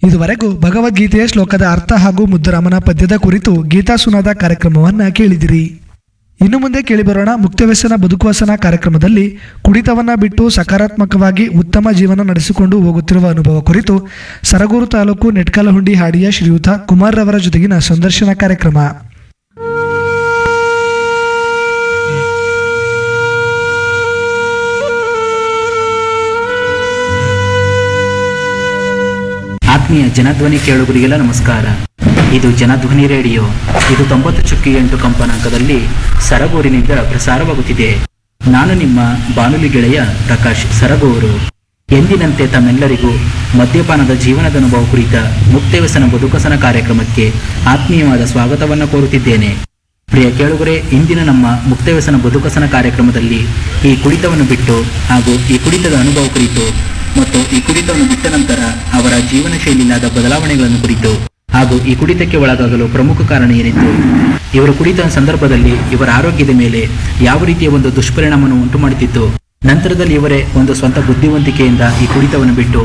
ಇದುವರೆಗೂ ಭಗವದ್ಗೀತೆಯ ಶ್ಲೋಕದ ಅರ್ಥ ಹಾಗೂ ಮುದ್ದುರಾಮನ ಪದ್ಯದ ಕುರಿತು ಗೀತಾ ಸುನಾದ ಕಾರ್ಯಕ್ರಮವನ್ನ ಕೇಳಿದಿರಿ ಇನ್ನು ಮುಂದೆ ಕೇಳಿಬರೋಣ ಮುಕ್ತವ್ಯಸನ ಬದುಕುವಸನ ಕಾರ್ಯಕ್ರಮದಲ್ಲಿ ಕುಡಿತವನ್ನ ಬಿಟ್ಟು ಸಕಾರಾತ್ಮಕವಾಗಿ ಉತ್ತಮ ಜೀವನ ನಡೆಸಿಕೊಂಡು ಹೋಗುತ್ತಿರುವ ಅನುಭವ ಕುರಿತು ಸರಗೂರು ತಾಲೂಕು ನೆಟ್ಕಲಹುಂಡಿ ಹಾಡಿಯ ಶ್ರೀಯುತ ಕುಮಾರ್ ರವರ ಜೊತೆಗಿನ ಸಂದರ್ಶನ ಕಾರ್ಯಕ್ರಮ ಆತ್ಮೀಯ ಜನಧ್ವನಿ ಕೇಳುಗರಿಗೆಲ್ಲ ನಮಸ್ಕಾರ ಇದು ಜನಧ್ವನಿ ರೇಡಿಯೋ ಇದು ತೊಂಬತ್ತು ಚುಕ್ಕಿ ಎಂಟು ಕಂಪನಾಂಕದಲ್ಲಿ ಸರಗೂರಿನಿಂದ ಪ್ರಸಾರವಾಗುತ್ತಿದೆ ನಾನು ನಿಮ್ಮ ಬಾನುಲಿ ಗೆಳೆಯ ಪ್ರಕಾಶ್ ಸರಗೂರು ಎಂದಿನಂತೆ ತಮ್ಮೆಲ್ಲರಿಗೂ ಮದ್ಯಪಾನದ ಜೀವನದ ಅನುಭವ ಕುರಿತ ಮುಕ್ತವ್ಯಸನ ಬದುಕಸನ ಕಾರ್ಯಕ್ರಮಕ್ಕೆ ಆತ್ಮೀಯವಾದ ಸ್ವಾಗತವನ್ನು ಕೋರುತ್ತಿದ್ದೇನೆ ಪ್ರಿಯ ಕೇಳುಗರೆ ಇಂದಿನ ನಮ್ಮ ಮುಕ್ತವ್ಯಸನ ಬದುಕಸನ ಕಾರ್ಯಕ್ರಮದಲ್ಲಿ ಈ ಕುಡಿತವನ್ನು ಬಿಟ್ಟು ಹಾಗೂ ಈ ಕುಡಿತದ ಅನುಭವ ಕುರಿತು ಮತ್ತು ಈ ಕುಡಿತವನ್ನು ಬಿಟ್ಟ ನಂತರ ಅವರ ಜೀವನ ಶೈಲಿಯಾದ ಬದಲಾವಣೆಗಳನ್ನು ಕುರಿತು ಹಾಗೂ ಈ ಕುಡಿತಕ್ಕೆ ಒಳಗಾಗಲು ಪ್ರಮುಖ ಕಾರಣ ಏನಿತ್ತು ಇವರು ಕುಡಿತ ಸಂದರ್ಭದಲ್ಲಿ ಇವರ ಆರೋಗ್ಯದ ಮೇಲೆ ಯಾವ ರೀತಿಯ ಒಂದು ದುಷ್ಪರಿಣಾಮವನ್ನು ಉಂಟು ಮಾಡುತ್ತಿತ್ತು ನಂತರದಲ್ಲಿ ಇವರೇ ಒಂದು ಸ್ವಂತ ಬುದ್ಧಿವಂತಿಕೆಯಿಂದ ಈ ಕುಡಿತವನ್ನು ಬಿಟ್ಟು